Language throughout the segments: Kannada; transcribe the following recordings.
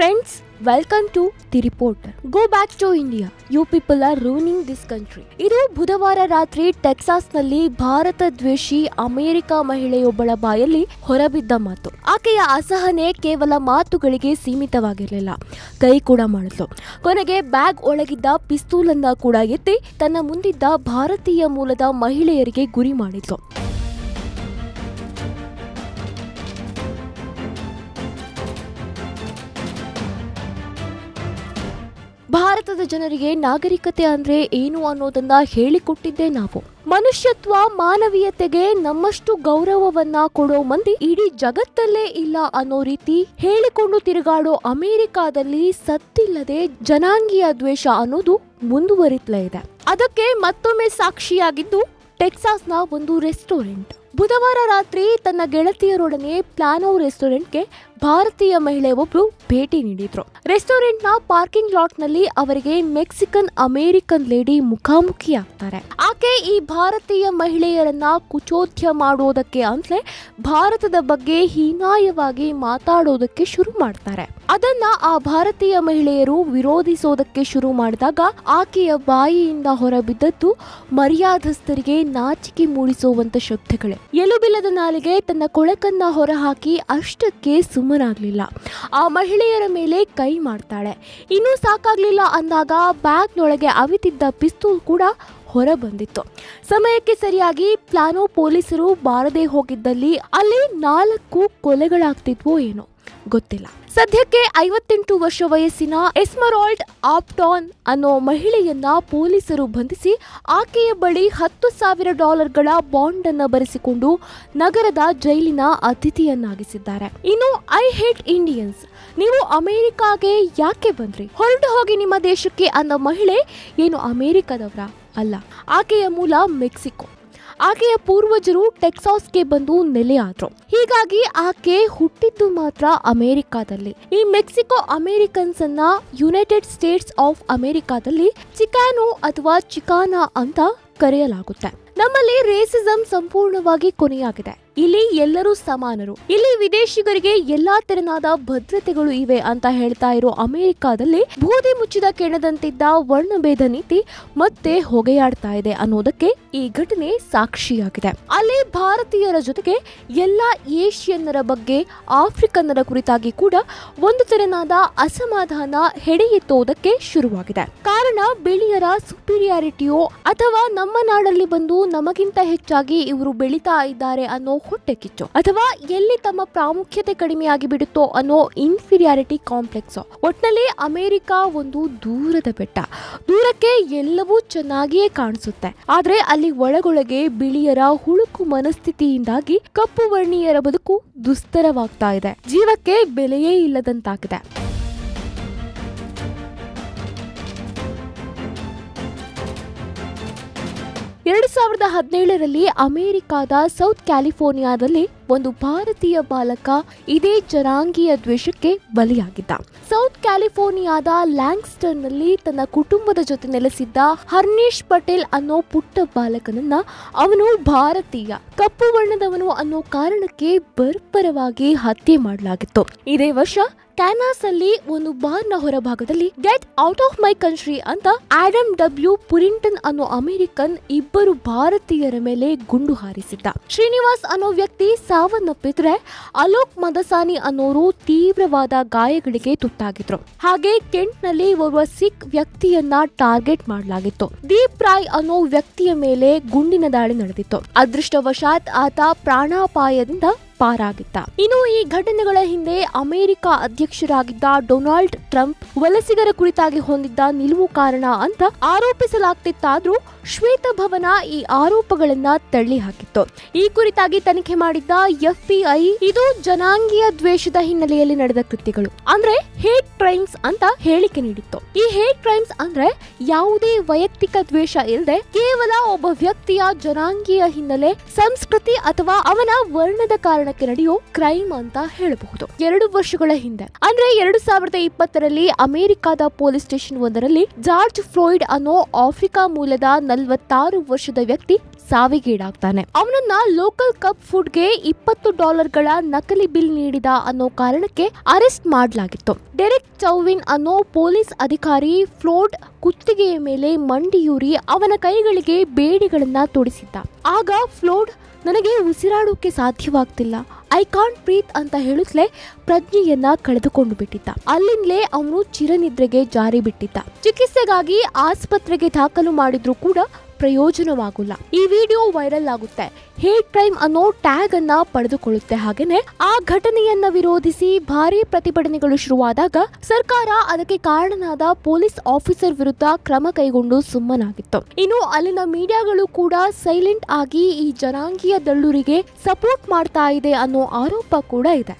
friends, welcome to the reporter. Go back to India. You people are ruining this country. ಇದು ಬುಧವಾರ ರಾತ್ರಿ ಟೆಕ್ಸಾಸ್ನಲ್ಲಿ ಭಾರತ ದ್ವೇಷಿ ಅಮೆರಿಕ ಮಹಿಳೆಯೊಬ್ಬಳ ಬಾಯಲ್ಲಿ ಹೊರಬಿದ್ದ ಮಾತು ಆಕೆಯ ಅಸಹನೆ ಕೇವಲ ಮಾತುಗಳಿಗೆ ಸೀಮಿತವಾಗಿರಲಿಲ್ಲ ಕೈ ಕೂಡ ಮಾಡಿದ್ಲು ಕೊನೆಗೆ ಬ್ಯಾಗ್ ಒಳಗಿದ್ದ ಪಿಸ್ತೂಲನ್ನ ಕೂಡ ಎತ್ತಿ ತನ್ನ ಮುಂದಿದ್ದ ಭಾರತೀಯ ಮೂಲದ ಮಹಿಳೆಯರಿಗೆ ಗುರಿ ಮಾಡಿದ್ಲು ಭಾರತದ ಜನರಿಗೆ ನಾಗರಿಕತೆ ಅಂದ್ರೆ ಏನು ಅನ್ನೋದನ್ನ ಹೇಳಿಕೊಟ್ಟಿದ್ದೇ ನಾವು ಮನುಷ್ಯತ್ವ ಮಾನವೀಯತೆಗೆ ನಮ್ಮಷ್ಟು ಗೌರವವನ್ನ ಕೊಡೋ ಮಂದಿ ಇಡೀ ಜಗತ್ತಲ್ಲೇ ಇಲ್ಲ ಅನ್ನೋ ರೀತಿ ಹೇಳಿಕೊಂಡು ತಿರುಗಾಡೋ ಅಮೆರಿಕಾದಲ್ಲಿ ಸತ್ತಿಲ್ಲದೆ ಜನಾಂಗೀಯ ದ್ವೇಷ ಅನ್ನೋದು ಮುಂದುವರಿತಲೇ ಇದೆ ಅದಕ್ಕೆ ಮತ್ತೊಮ್ಮೆ ಸಾಕ್ಷಿಯಾಗಿದ್ದು ಟೆಕ್ಸಾಸ್ನ ಒಂದು ರೆಸ್ಟೋರೆಂಟ್ ಬುಧವಾರ ರಾತ್ರಿ ತನ್ನ ಗೆಳತಿಯರೊಡನೆ ಪ್ಲಾನೋ ರೆಸ್ಟೋರೆಂಟ್ಗೆ ಭಾರತೀಯ ಮಹಿಳೆ ಒಬ್ರು ಭೇಟಿ ನೀಡಿದ್ರು ರೆಸ್ಟೋರೆಂಟ್ನ ಪಾರ್ಕಿಂಗ್ ಲಾಟ್ನಲ್ಲಿ ಅವರಿಗೆ ಮೆಕ್ಸಿಕನ್ ಅಮೆರಿಕನ್ ಲೇಡಿ ಮುಖಾಮುಖಿ ಆಗ್ತಾರೆ ಆಕೆ ಈ ಭಾರತೀಯ ಮಹಿಳೆಯರನ್ನ ಕುಚೋದ್ಯ ಮಾಡೋದಕ್ಕೆ ಅಂತಲೇ ಭಾರತದ ಬಗ್ಗೆ ಹೀನಾಯವಾಗಿ ಮಾತಾಡೋದಕ್ಕೆ ಶುರು ಮಾಡ್ತಾರೆ ಅದನ್ನ ಆ ಭಾರತೀಯ ಮಹಿಳೆಯರು ವಿರೋಧಿಸೋದಕ್ಕೆ ಶುರು ಮಾಡಿದಾಗ ಆಕೆಯ ಬಾಯಿಯಿಂದ ಹೊರಬಿದ್ದದ್ದು ಮರ್ಯಾದಸ್ಥರಿಗೆ ನಾಚಿಕೆ ಮೂಡಿಸುವಂತ ಶಬ್ದಗಳೇ ಎಲುಬಿಲ್ಲದ ನಾಲಿಗೆ ತನ್ನ ಕೊಳಕನ್ನ ಹೊರಹಾಕಿ ಅಷ್ಟಕ್ಕೆ ಸುಮ್ಮನಾಗ್ಲಿಲ್ಲ ಆ ಮಹಿಳೆಯರ ಮೇಲೆ ಕೈ ಮಾಡ್ತಾಳೆ ಇನ್ನೂ ಸಾಕಾಗ್ಲಿಲ್ಲ ಅಂದಾಗ ಬ್ಯಾಗ್ನೊಳಗೆ ಅವಿತಿದ್ದ ಪಿಸ್ತೂಲ್ ಕೂಡ ಹೊರ ಬಂದಿತ್ತು ಸಮಯಕ್ಕೆ ಸರಿಯಾಗಿ ಪ್ಲಾನೋ ಪೊಲೀಸರು ಬಾರದೆ ಹೋಗಿದ್ದಲ್ಲಿ ಅಲ್ಲಿ ನಾಲ್ಕು ಕೊಲೆಗಳಾಗ್ತಿದ್ವೋ ಏನೋ ಗೊತ್ತಿಲ್ಲ ಸದ್ಯಕ್ಕೆ ಐವತ್ತೆಂಟು ವರ್ಷ ವಯಸ್ಸಿನ ಎಸ್ಮರಾಲ್ಡ್ ಆಪ್ಟಾನ್ ಅನ್ನೋ ಮಹಿಳೆಯನ್ನ ಪೊಲೀಸರು ಬಂಧಿಸಿ ಆಕೆಯ ಬಳಿ ಹತ್ತು ಸಾವಿರ ಡಾಲರ್ಗಳ ಬಾಂಡ್ ಅನ್ನ ಬರೆಸಿಕೊಂಡು ನಗರದ ಜೈಲಿನ ಅತಿಥಿಯನ್ನಾಗಿಸಿದ್ದಾರೆ ಇನ್ನು ಐ ಹೇಟ್ ಇಂಡಿಯನ್ಸ್ ನೀವು ಅಮೆರಿಕಾಗೆ ಯಾಕೆ ಬಂದ್ರಿ ಹೊರಟು ಹೋಗಿ ನಿಮ್ಮ ದೇಶಕ್ಕೆ ಅನ್ನೋ ಮಹಿಳೆ ಏನು ಅಮೆರಿಕದವರ ಅಲ್ಲ ಆಕೆಯ ಮೂಲ ಮೆಕ್ಸಿಕೋ ಆಕೆಯ ಪೂರ್ವಜರು ಟೆಕ್ಸಾಸ್ಗೆ ಬಂದು ನೆಲೆಯಾದ್ರು ಹೀಗಾಗಿ ಆಕೆ ಹುಟ್ಟಿದ್ದು ಮಾತ್ರ ಅಮೆರಿಕಾದಲ್ಲಿ ಈ ಮೆಕ್ಸಿಕೋ ಅಮೆರಿಕನ್ಸ್ ಅನ್ನ ಯುನೈಟೆಡ್ ಸ್ಟೇಟ್ಸ್ ಆಫ್ ಅಮೆರಿಕಾದಲ್ಲಿ ಚಿಕಾನೋ ಅಥವಾ ಚಿಕಾನಾ ಅಂತ ಕರೆಯಲಾಗುತ್ತೆ ನಮ್ಮಲ್ಲಿ ರೇಸಿಸಂ ಸಂಪೂರ್ಣವಾಗಿ ಕೊನೆಯಾಗಿದೆ ಇಲ್ಲಿ ಎಲ್ಲರೂ ಸಮಾನರು ಇಲ್ಲಿ ವಿದೇಶಿಗರಿಗೆ ಎಲ್ಲಾ ತೆರನಾದ ಭದ್ರತೆಗಳು ಇವೆ ಅಂತ ಹೇಳ್ತಾ ಇರೋ ಅಮೆರಿಕಾದಲ್ಲಿ ಬೂದಿ ಮುಚ್ಚಿದ ಕೆಣದಂತಿದ್ದ ವರ್ಣಭೇದ ನೀತಿ ಮತ್ತೆ ಹೊಗೆಯಾಡ್ತಾ ಇದೆ ಅನ್ನೋದಕ್ಕೆ ಈ ಘಟನೆ ಸಾಕ್ಷಿಯಾಗಿದೆ ಅಲ್ಲಿ ಭಾರತೀಯರ ಜೊತೆಗೆ ಎಲ್ಲಾ ಏಷ್ಯನ್ನರ ಬಗ್ಗೆ ಆಫ್ರಿಕನ್ನರ ಕುರಿತಾಗಿ ಕೂಡ ಒಂದು ತೆರನಾದ ಅಸಮಾಧಾನ ಹೆಡೆ ಎತ್ತುವುದಕ್ಕೆ ಶುರುವಾಗಿದೆ ಕಾರಣ ಬಿಳಿಯರ ಸುಪೀರಿಯಾರಿಟಿಯೋ ಅಥವಾ ನಮ್ಮ ನಾಡಲ್ಲಿ ಬಂದು ನಮಗಿಂತ ಹೆಚ್ಚಾಗಿ ಇವರು ಬೆಳೀತಾ ಇದ್ದಾರೆ ಅನ್ನೋ ಹೊಟ್ಟೆ ಕಿಚ್ಚು ಅಥವಾ ಎಲ್ಲಿ ತಮ್ಮ ಪ್ರಾಮುಖ್ಯತೆ ಕಡಿಮೆಯಾಗಿ ಬಿಡುತ್ತೋ ಅನ್ನೋ ಇನ್ಫೀರಿಯಾರಿಟಿ ಕಾಂಪ್ಲೆಕ್ಸ್ ಒಟ್ನಲ್ಲಿ ಅಮೆರಿಕ ಒಂದು ದೂರದ ಬೆಟ್ಟ ದೂರಕ್ಕೆ ಎಲ್ಲವೂ ಚೆನ್ನಾಗಿಯೇ ಕಾಣಿಸುತ್ತೆ ಆದ್ರೆ ಅಲ್ಲಿ ಒಳಗೊಳಗೆ ಬಿಳಿಯರ ಹುಳುಕು ಮನಸ್ಥಿತಿಯಿಂದಾಗಿ ಕಪ್ಪು ವರ್ಣೀಯರ ಬದುಕು ದುಸ್ತರವಾಗ್ತಾ ಇದೆ ಜೀವಕ್ಕೆ ಬೆಲೆಯೇ ಇಲ್ಲದಂತಾಗಿದೆ ಎರಡು ಸಾವಿರದ ಹದಿನೇಳರಲ್ಲಿ ಅಮೆರಿಕಾದ ಸೌತ್ ಕ್ಯಾಲಿಫೋರ್ನಿಯಾದಲ್ಲಿ ಒಂದು ಭಾರತೀಯ ಬಾಲಕ ಇದೇ ಜನಾಂಗೀಯ ದ್ವೇಷಕ್ಕೆ ಬಲಿಯಾಗಿದ್ದ ಸೌತ್ ಕ್ಯಾಲಿಫೋರ್ನಿಯಾದ ಲ್ಯಾಂಗ್ಸ್ಟರ್ನಲ್ಲಿ ತನ್ನ ಕುಟುಂಬದ ಜೊತೆ ನೆಲೆಸಿದ್ದ ಹರ್ನೇಶ್ ಪಟೇಲ್ ಅನ್ನೋ ಪುಟ್ಟ ಬಾಲಕನನ್ನ ಅವನು ಭಾರತೀಯ ಕಪ್ಪು ವರ್ಣದವನು ಅನ್ನೋ ಕಾರಣಕ್ಕೆ ಬರ್ಬರವಾಗಿ ಹತ್ಯೆ ಮಾಡಲಾಗಿತ್ತು ಇದೇ ವರ್ಷ ಕ್ಯಾನಾಸ್ ಅಲ್ಲಿ ಒಂದು ಬಾರ್ನ ಹೊರಭಾಗದಲ್ಲಿ get out of my country ಅಂತ ಆಡಮ್ ಡಬ್ಲ್ಯೂ ಪುರಿಂಟನ್ ಅನ್ನೋ ಅಮೆರಿಕನ್ ಇಬ್ಬರು ಭಾರತೀಯರ ಮೇಲೆ ಗುಂಡು ಹಾರಿಸಿದ್ದ ಶ್ರೀನಿವಾಸ್ ಅನ್ನೋ ವ್ಯಕ್ತಿ ಸಾವನ್ನಪ್ಪಿದ್ರೆ ಅಲೋಕ್ ಮದಸಾನಿ ಅನ್ನೋರು ತೀವ್ರವಾದ ಗಾಯಗಳಿಗೆ ತುತ್ತಾಗಿದ್ರು ಹಾಗೆ ಕೆಂಟ್ ನಲ್ಲಿ ಓರ್ವ ಸಿಖ್ ವ್ಯಕ್ತಿಯನ್ನ ಟಾರ್ಗೆಟ್ ಮಾಡಲಾಗಿತ್ತು ದೀಪ್ ರಾಯ್ ಅನ್ನೋ ವ್ಯಕ್ತಿಯ ಮೇಲೆ ಗುಂಡಿನ ದಾಳಿ ನಡೆದಿತ್ತು ಅದೃಷ್ಟವಶಾತ್ ಆತ ಪ್ರಾಣಾಪಾಯದಿಂದ ಪಾರಾಗಿದ್ದ ಇನ್ನು ಈ ಘಟನೆಗಳ ಹಿಂದೆ ಅಮೆರಿಕ ಅಧ್ಯಕ್ಷರಾಗಿದ್ದ ಡೊನಾಲ್ಡ್ ಟ್ರಂಪ್ ವಲಸಿಗರ ಕುರಿತಾಗಿ ಹೊಂದಿದ್ದ ನಿಲುವು ಕಾರಣ ಅಂತ ಆರೋಪಿಸಲಾಗ್ತಿತ್ತಾದ್ರೂ ಶ್ವೇತಭವನ ಈ ಆರೋಪಗಳನ್ನ ತಳ್ಳಿ ಹಾಕಿತ್ತು ಈ ಕುರಿತಾಗಿ ತನಿಖೆ ಮಾಡಿದ್ದ ಎಫ್ಬಿಐ ಇದು ಜನಾಂಗೀಯ ದ್ವೇಷದ ಹಿನ್ನೆಲೆಯಲ್ಲಿ ನಡೆದ ಕೃತ್ಯಗಳು ಅಂದ್ರೆ ಹೇಟ್ ಕ್ರೈಮ್ಸ್ ಅಂತ ಹೇಳಿಕೆ ನೀಡಿತ್ತು ಈ ಹೇಟ್ ಕ್ರೈಮ್ಸ್ ಅಂದ್ರೆ ಯಾವುದೇ ವೈಯಕ್ತಿಕ ದ್ವೇಷ ಇಲ್ಲದೆ ಕೇವಲ ಒಬ್ಬ ವ್ಯಕ್ತಿಯ ಜನಾಂಗೀಯ ಹಿನ್ನೆಲೆ ಸಂಸ್ಕೃತಿ ಅಥವಾ ಅವನ ವರ್ಣದ ಕಾರಣ ಕಾರಣಕ್ಕೆ ನಡೆಯೋ ಕ್ರೈಮ್ ಅಂತ ಹೇಳಬಹುದು ಎರಡು ವರ್ಷಗಳ ಹಿಂದೆ ಅಂದ್ರೆ ಎರಡು ಸಾವಿರದ ಇಪ್ಪತ್ತರಲ್ಲಿ ಅಮೆರಿಕದ ಪೊಲೀಸ್ ಸ್ಟೇಷನ್ ಒಂದರಲ್ಲಿ ಜಾರ್ಜ್ ಫ್ಲೋಯ್ಡ್ ಅನ್ನೋ ಆಫ್ರಿಕಾ ಮೂಲದ ನಲವತ್ತಾರು ವರ್ಷದ ವ್ಯಕ್ತಿ ಸಾವಿಗೀಡಾಗ್ತಾನೆ ಅವನನ್ನ ಲೋಕಲ್ ಕಪ್ ಫುಡ್ಗೆ ಇಪ್ಪತ್ತು ಡಾಲರ್ಗಳ ನಕಲಿ ಬಿಲ್ ನೀಡಿದ ಅನ್ನೋ ಕಾರಣಕ್ಕೆ ಅರೆಸ್ಟ್ ಮಾಡಲಾಗಿತ್ತು ಡೆರೆಕ್ ಚೌವಿನ್ ಅನ್ನೋ ಪೊಲೀಸ್ ಅಧಿಕಾರಿ ಫ್ಲೋಡ್ ಕುತ್ತಿಗೆಯ ಮೇಲೆ ಮಂಡಿಯೂರಿ ಅವನ ಕೈಗಳಿಗೆ ಬೇಡಿಗಳನ್ನ ತೊಡಿಸಿದ್ದ ಆಗ ಫ್ಲೋಡ್ ನನಗೆ ಉಸಿರಾಡೋಕೆ ಸಾಧ್ಯವಾಗ್ತಿಲ್ಲ ಐ ಕಾಂಟ್ ಬ್ರೀತ್ ಅಂತ ಹೇಳುತ್ತಲೇ ಪ್ರಜ್ಞೆಯನ್ನ ಕಳೆದುಕೊಂಡು ಬಿಟ್ಟಿದ್ದ ಅಲ್ಲಿಂದಲೇ ಅವನು ಚಿರನಿದ್ರೆಗೆ ಜಾರಿ ಬಿಟ್ಟಿದ್ದ ಚಿಕಿತ್ಸೆಗಾಗಿ ಆಸ್ಪತ್ರೆಗೆ ದಾಖಲು ಮಾಡಿದ್ರು ಕೂಡ ಪ್ರಯೋಜನವಾಗುಲ್ಲ ಈ ವಿಡಿಯೋ ವೈರಲ್ ಆಗುತ್ತೆ ಹೇಟ್ ಕ್ರೈಮ್ ಅನ್ನೋ ಟ್ಯಾಗ್ ಅನ್ನ ಪಡೆದುಕೊಳ್ಳುತ್ತೆ ಹಾಗೇನೆ ಆ ಘಟನೆಯನ್ನ ವಿರೋಧಿಸಿ ಭಾರಿ ಪ್ರತಿಭಟನೆಗಳು ಶುರುವಾದಾಗ ಸರ್ಕಾರ ಅದಕ್ಕೆ ಕಾರಣನಾದ ಪೊಲೀಸ್ ಆಫೀಸರ್ ವಿರುದ್ಧ ಕ್ರಮ ಕೈಗೊಂಡು ಸುಮ್ಮನಾಗಿತ್ತು ಇನ್ನು ಅಲ್ಲಿನ ಮೀಡಿಯಾಗಳು ಕೂಡ ಸೈಲೆಂಟ್ ಆಗಿ ಈ ಜನಾಂಗೀಯ ದಳ್ಳೂರಿಗೆ ಸಪೋರ್ಟ್ ಮಾಡ್ತಾ ಇದೆ ಅನ್ನೋ ಆರೋಪ ಕೂಡ ಇದೆ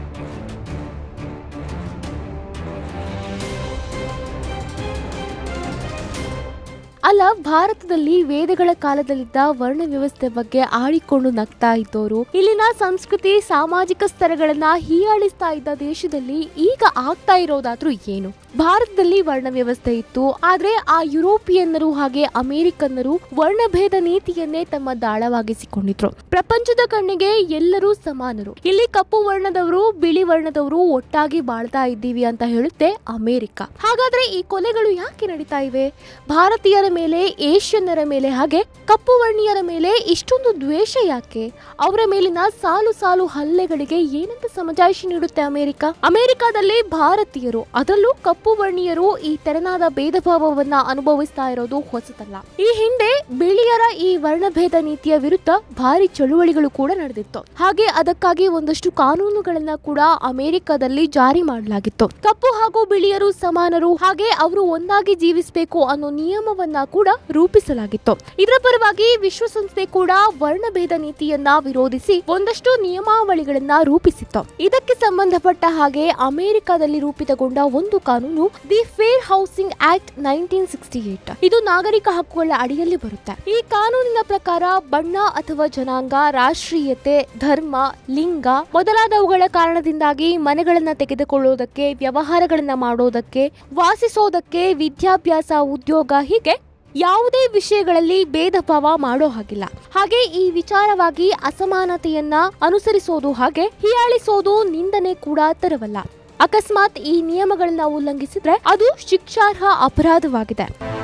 ಅಲ್ಲ ಭಾರತದಲ್ಲಿ ವೇದಗಳ ಕಾಲದಲ್ಲಿದ್ದ ವರ್ಣ ವ್ಯವಸ್ಥೆ ಬಗ್ಗೆ ಆಡಿಕೊಂಡು ನಗ್ತಾ ಇದ್ದವರು ಇಲ್ಲಿನ ಸಂಸ್ಕೃತಿ ಸಾಮಾಜಿಕ ಸ್ತರಗಳನ್ನ ಹೀಯಾಳಿಸ್ತಾ ಇದ್ದ ದೇಶದಲ್ಲಿ ಈಗ ಆಗ್ತಾ ಇರೋದಾದ್ರೂ ಏನು ಭಾರತದಲ್ಲಿ ವರ್ಣ ವ್ಯವಸ್ಥೆ ಇತ್ತು ಆದ್ರೆ ಆ ಯುರೋಪಿಯನ್ನರು ಹಾಗೆ ಅಮೆರಿಕನ್ನರು ವರ್ಣಭೇದ ನೀತಿಯನ್ನೇ ತಮ್ಮ ದಾಳವಾಗಿಸಿಕೊಂಡಿದ್ರು ಪ್ರಪಂಚದ ಕಣ್ಣಿಗೆ ಎಲ್ಲರೂ ಸಮಾನರು ಇಲ್ಲಿ ಕಪ್ಪು ವರ್ಣದವರು ಬಿಳಿ ವರ್ಣದವರು ಒಟ್ಟಾಗಿ ಬಾಳ್ತಾ ಇದ್ದೀವಿ ಅಂತ ಹೇಳುತ್ತೆ ಅಮೆರಿಕ ಹಾಗಾದ್ರೆ ಈ ಕೊಲೆಗಳು ಯಾಕೆ ನಡೀತಾ ಇವೆ ಭಾರತೀಯರ ಮೇಲೆ ಏಷ್ಯನ್ನರ ಮೇಲೆ ಹಾಗೆ ಕಪ್ಪು ವರ್ಣೀಯರ ಮೇಲೆ ಇಷ್ಟೊಂದು ದ್ವೇಷ ಯಾಕೆ ಅವರ ಮೇಲಿನ ಸಾಲು ಸಾಲು ಹಲ್ಲೆಗಳಿಗೆ ಏನಂತ ಸಮಜಾಯಿಷಿ ನೀಡುತ್ತೆ ಅಮೆರಿಕ ಅಮೆರಿಕದಲ್ಲಿ ಭಾರತೀಯರು ಅದರಲ್ಲೂ ಕಪ್ಪು ವರ್ಣೀಯರು ಈ ತೆರನಾದ ಭೇದ ಭಾವವನ್ನ ಅನುಭವಿಸ್ತಾ ಇರೋದು ಹೊಸತಲ್ಲ ಈ ಹಿಂದೆ ಬಿಳಿಯರ ಈ ವರ್ಣಭೇದ ನೀತಿಯ ವಿರುದ್ಧ ಭಾರಿ ಚಳುವಳಿಗಳು ಕೂಡ ನಡೆದಿತ್ತು ಹಾಗೆ ಅದಕ್ಕಾಗಿ ಒಂದಷ್ಟು ಕಾನೂನುಗಳನ್ನ ಕೂಡ ಅಮೆರಿಕದಲ್ಲಿ ಜಾರಿ ಮಾಡಲಾಗಿತ್ತು ಕಪ್ಪು ಹಾಗೂ ಬಿಳಿಯರು ಸಮಾನರು ಹಾಗೆ ಅವರು ಒಂದಾಗಿ ಜೀವಿಸಬೇಕು ಅನ್ನೋ ನಿಯಮವನ್ನ ಕೂಡ ರೂಪಿಸಲಾಗಿತ್ತು ಇದರ ಪರವಾಗಿ ವಿಶ್ವಸಂಸ್ಥೆ ಕೂಡ ವರ್ಣಭೇದ ನೀತಿಯನ್ನ ವಿರೋಧಿಸಿ ಒಂದಷ್ಟು ನಿಯಮಾವಳಿಗಳನ್ನ ರೂಪಿಸಿತ್ತು ಇದಕ್ಕೆ ಸಂಬಂಧಪಟ್ಟ ಹಾಗೆ ಅಮೆರಿಕದಲ್ಲಿ ರೂಪಿತಗೊಂಡ ಒಂದು ಕಾನೂನು the fair housing act nineteen sixty eight ಇದು ನಾಗರಿಕ ಹಕ್ಕುಗಳ ಅಡಿಯಲ್ಲಿ ಬರುತ್ತೆ ಈ ಕಾನೂನಿನ ಪ್ರಕಾರ ಬಣ್ಣ ಅಥವಾ ಜನಾಂಗ ರಾಷ್ಟ್ರೀಯತೆ ಧರ್ಮ ಲಿಂಗ ಮೊದಲಾದವುಗಳ ಕಾರಣದಿಂದಾಗಿ ಮನೆಗಳನ್ನ ತೆಗೆದುಕೊಳ್ಳೋದಕ್ಕೆ ವ್ಯವಹಾರಗಳನ್ನ ಮಾಡೋದಕ್ಕೆ ವಾಸಿಸೋದಕ್ಕೆ ವಿದ್ಯಾಭ್ಯಾಸ ಉದ್ಯೋಗ ಹೀಗೆ ಯಾವುದೇ ವಿಷಯಗಳಲ್ಲಿ ಭೇದ ಭಾವ ಮಾಡೋ ಹಾಗಿಲ್ಲ ಹಾಗೆ ಈ ವಿಚಾರವಾಗಿ ಅಸಮಾನತೆಯನ್ನ ಅನುಸರಿಸೋದು ಹಾಗೆ ಹೀಯಾಳಿಸೋದು ನಿಂದನೆ ಕೂಡ ತರವಲ್ಲ ಅಕಸ್ಮಾತ್ ಈ ನಿಯಮಗಳನ್ನ ಉಲ್ಲಂಘಿಸಿದ್ರೆ ಅದು ಶಿಕ್ಷಾರ್ಹ ಅಪರಾಧವಾಗಿದೆ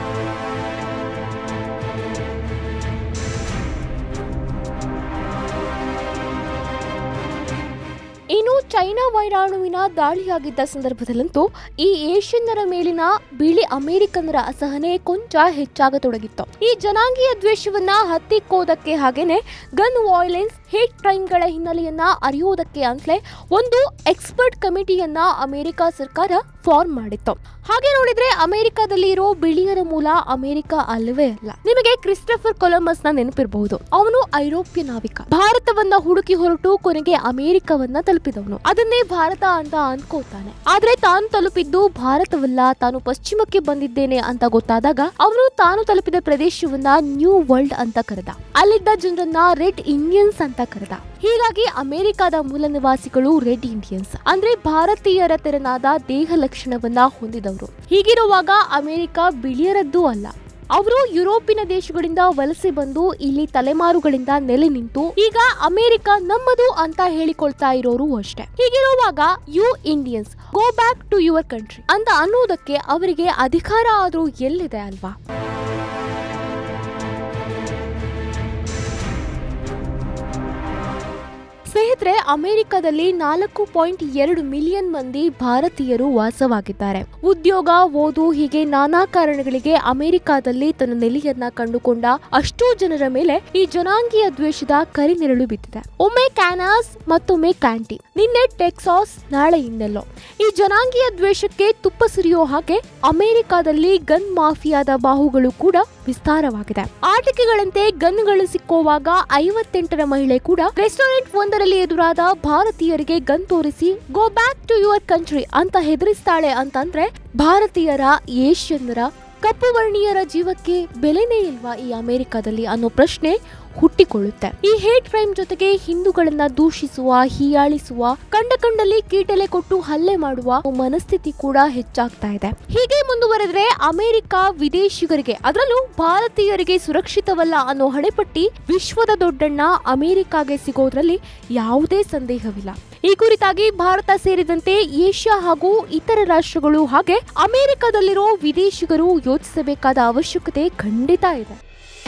ಇನ್ನು ಚೈನಾ ವೈರಾಣುವಿನ ದಾಳಿಯಾಗಿದ್ದ ಸಂದರ್ಭದಲ್ಲಂತೂ ಈ ಏಷ್ಯನ್ನರ ಮೇಲಿನ ಬಿಳಿ ಅಮೆರಿಕನ್ನರ ಅಸಹನೆ ಕೊಂಚ ಹೆಚ್ಚಾಗತೊಡಗಿತ್ತು ಈ ಜನಾಂಗೀಯ ದ್ವೇಷವನ್ನ ಹತ್ತಿಕ್ಕೋದಕ್ಕೆ ಹಾಗೇನೆ ಗನ್ ವಾಯ್ಲೆನ್ಸ್ ಹೇಟ್ ಕ್ರೈಮ್ಗಳ ಹಿನ್ನೆಲೆಯನ್ನ ಅರಿಯೋದಕ್ಕೆ ಅಂತಲೇ ಒಂದು ಎಕ್ಸ್ಪರ್ಟ್ ಕಮಿಟಿಯನ್ನ ಅಮೆರಿಕ ಸರ್ಕಾರ ಫಾರ್ಮ್ ಮಾಡಿತ್ತು ಹಾಗೆ ನೋಡಿದ್ರೆ ಅಮೆರಿಕದಲ್ಲಿ ಇರೋ ಬಿಳಿಯರ ಮೂಲ ಅಮೆರಿಕ ಅಲ್ಲವೇ ಅಲ್ಲ ನಿಮಗೆ ಕ್ರಿಸ್ಟಫರ್ ಕೊಲಂಬಸ್ ನ ನೆನಪಿರಬಹುದು ಅವನು ಐರೋಪ್ಯ ನಾವಿಕ ಭಾರತವನ್ನ ಹುಡುಕಿ ಹೊರಟು ಕೊನೆಗೆ ಅಮೆರಿಕವನ್ನ ತಲುಪಿದವನು ಅದನ್ನೇ ಭಾರತ ಅಂತ ಅನ್ಕೋತಾನೆ ಆದ್ರೆ ತಾನು ತಲುಪಿದ್ದು ಭಾರತವಲ್ಲ ತಾನು ಪಶ್ಚಿಮಕ್ಕೆ ಬಂದಿದ್ದೇನೆ ಅಂತ ಗೊತ್ತಾದಾಗ ಅವನು ತಾನು ತಲುಪಿದ ಪ್ರದೇಶವನ್ನ ನ್ಯೂ ವರ್ಲ್ಡ್ ಅಂತ ಕರೆದ ಅಲ್ಲಿದ್ದ ಜನರನ್ನ ರೆಡ್ ಇಂಡಿಯನ್ಸ್ ಅಂತ ಕರೆದ ಹೀಗಾಗಿ ಅಮೆರಿಕದ ಮೂಲ ನಿವಾಸಿಗಳು ರೆಡ್ ಇಂಡಿಯನ್ಸ್ ಅಂದ್ರೆ ಭಾರತೀಯರ ತೆರನಾದ ದೇಹ ಲಕ್ಷಣವನ್ನ ಹೊಂದಿದವರು ಹೀಗಿರುವಾಗ ಅಮೆರಿಕ ಬಿಳಿಯರದ್ದು ಅಲ್ಲ ಅವರು ಯುರೋಪಿನ ದೇಶಗಳಿಂದ ವಲಸೆ ಬಂದು ಇಲ್ಲಿ ತಲೆಮಾರುಗಳಿಂದ ನೆಲೆ ನಿಂತು ಈಗ ಅಮೆರಿಕ ನಮ್ಮದು ಅಂತ ಹೇಳಿಕೊಳ್ತಾ ಇರೋರು ಅಷ್ಟೇ ಹೀಗಿರುವಾಗ you Indians go back to your country ಅಂತ ಅನ್ನೋದಕ್ಕೆ ಅವರಿಗೆ ಅಧಿಕಾರ ಆದ್ರೂ ಎಲ್ಲಿದೆ ಅಲ್ವಾ ಸ್ನೇಹಿತರೆ ಅಮೆರಿಕದಲ್ಲಿ ನಾಲ್ಕು ಪಾಯಿಂಟ್ ಎರಡು ಮಿಲಿಯನ್ ಮಂದಿ ಭಾರತೀಯರು ವಾಸವಾಗಿದ್ದಾರೆ ಉದ್ಯೋಗ ಓದು ಹೀಗೆ ನಾನಾ ಕಾರಣಗಳಿಗೆ ಅಮೆರಿಕದಲ್ಲಿ ತನ್ನ ನೆಲೆಯನ್ನ ಕಂಡುಕೊಂಡ ಅಷ್ಟೂ ಜನರ ಮೇಲೆ ಈ ಜನಾಂಗೀಯ ದ್ವೇಷದ ಕರಿನೆರಳು ಬಿದ್ದಿದೆ ಒಮ್ಮೆ ಕ್ಯಾನಾಸ್ ಮತ್ತೊಮ್ಮೆ ಕ್ಯಾಂಟಿ ನಿನ್ನೆ ಟೆಕ್ಸಾಸ್ ನಾಳೆ ಇನ್ನೆಲ್ಲೋ ಈ ಜನಾಂಗೀಯ ದ್ವೇಷಕ್ಕೆ ತುಪ್ಪ ಸುರಿಯೋ ಹಾಗೆ ಅಮೆರಿಕದಲ್ಲಿ ಗನ್ ಮಾಫಿಯಾದ ಬಾಹುಗಳು ಕೂಡ ವಿಸ್ತಾರವಾಗಿದೆ ಆಟಿಕೆಗಳಂತೆ ಗನ್ಗಳು ಸಿಕ್ಕೋವಾಗ ಐವತ್ತೆಂಟರ ಮಹಿಳೆ ಕೂಡ ರೆಸ್ಟೋರೆಂಟ್ ಒಂದರಲ್ಲಿ ಎದುರಾದ ಭಾರತೀಯರಿಗೆ ಗನ್ ತೋರಿಸಿ go back to your country ಅಂತ ಹೆದರಿಸ್ತಾಳೆ ಅಂತಂದ್ರೆ ಭಾರತೀಯರ ಏಷ್ಯನ್ನರ ಕಪ್ಪು ವರ್ಣೀಯರ ಜೀವಕ್ಕೆ ಬೆಲೆನೇ ಇಲ್ವಾ ಈ ಅಮೆರಿಕದಲ್ಲಿ ಅನ್ನೋ ಪ್ರಶ್ನೆ ಹುಟ್ಟಿಕೊಳ್ಳುತ್ತೆ ಈ ಹೇಟ್ ಕ್ರೈಮ್ ಜೊತೆಗೆ ಹಿಂದೂಗಳನ್ನ ದೂಷಿಸುವ ಹೀಯಾಳಿಸುವ ಕಂಡ ಕಂಡಲ್ಲಿ ಕೀಟಲೆ ಕೊಟ್ಟು ಹಲ್ಲೆ ಮಾಡುವ ಮನಸ್ಥಿತಿ ಕೂಡ ಹೆಚ್ಚಾಗ್ತಾ ಇದೆ ಹೀಗೆ ಮುಂದುವರೆದ್ರೆ ಅಮೆರಿಕ ವಿದೇಶಿಗರಿಗೆ ಅದರಲ್ಲೂ ಭಾರತೀಯರಿಗೆ ಸುರಕ್ಷಿತವಲ್ಲ ಅನ್ನೋ ಹಣೆಪಟ್ಟಿ ವಿಶ್ವದ ದೊಡ್ಡಣ್ಣ ಅಮೆರಿಕಾಗೆ ಸಿಗೋದ್ರಲ್ಲಿ ಯಾವುದೇ ಸಂದೇಹವಿಲ್ಲ ಈ ಕುರಿತಾಗಿ ಭಾರತ ಸೇರಿದಂತೆ ಏಷ್ಯಾ ಹಾಗೂ ಇತರ ರಾಷ್ಟ್ರಗಳು ಹಾಗೆ ಅಮೆರಿಕದಲ್ಲಿರೋ ವಿದೇಶಿಗರು ಯೋಚಿಸಬೇಕಾದ ಅವಶ್ಯಕತೆ ಖಂಡಿತ ಇದೆ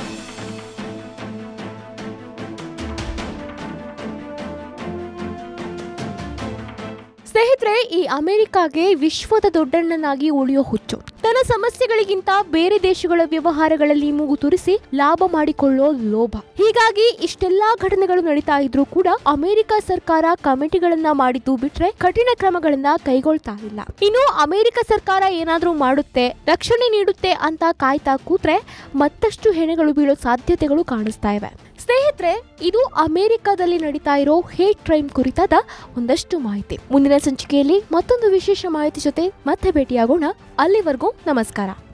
ಸ್ನೇಹಿತರೆ ಈ ಅಮೆರಿಕಾಗೆ ವಿಶ್ವದ ದೊಡ್ಡಣ್ಣನಾಗಿ ಉಳಿಯೋ ಹುಚ್ಚು ತನ್ನ ಸಮಸ್ಯೆಗಳಿಗಿಂತ ಬೇರೆ ದೇಶಗಳ ವ್ಯವಹಾರಗಳಲ್ಲಿ ಮೂಗು ತುರಿಸಿ ಲಾಭ ಮಾಡಿಕೊಳ್ಳೋ ಲೋಭ ಹೀಗಾಗಿ ಇಷ್ಟೆಲ್ಲಾ ಘಟನೆಗಳು ನಡೀತಾ ಇದ್ರೂ ಕೂಡ ಅಮೆರಿಕ ಸರ್ಕಾರ ಕಮಿಟಿಗಳನ್ನ ಮಾಡಿದ್ದು ಬಿಟ್ರೆ ಕಠಿಣ ಕ್ರಮಗಳನ್ನ ಕೈಗೊಳ್ತಾ ಇಲ್ಲ ಇನ್ನು ಅಮೆರಿಕ ಸರ್ಕಾರ ಏನಾದ್ರೂ ಮಾಡುತ್ತೆ ರಕ್ಷಣೆ ನೀಡುತ್ತೆ ಅಂತ ಕಾಯ್ತಾ ಕೂತ್ರೆ ಮತ್ತಷ್ಟು ಹೆಣೆಗಳು ಬೀಳೋ ಸಾಧ್ಯತೆಗಳು ಕಾಣಿಸ್ತಾ ಇವೆ ಸ್ನೇಹಿತರೆ ಇದು ಅಮೆರಿಕದಲ್ಲಿ ನಡೀತಾ ಇರೋ ಹೇಟ್ ಕ್ರೈಮ್ ಕುರಿತಾದ ಒಂದಷ್ಟು ಮಾಹಿತಿ ಮುಂದಿನ ಸಂಚಿಕೆಯಲ್ಲಿ ಮತ್ತೊಂದು ವಿಶೇಷ ಮಾಹಿತಿ ಜೊತೆ ಮತ್ತೆ ಭೇಟಿಯಾಗೋಣ ಅಲ್ಲಿವರೆಗೂ ನಮಸ್ಕಾರ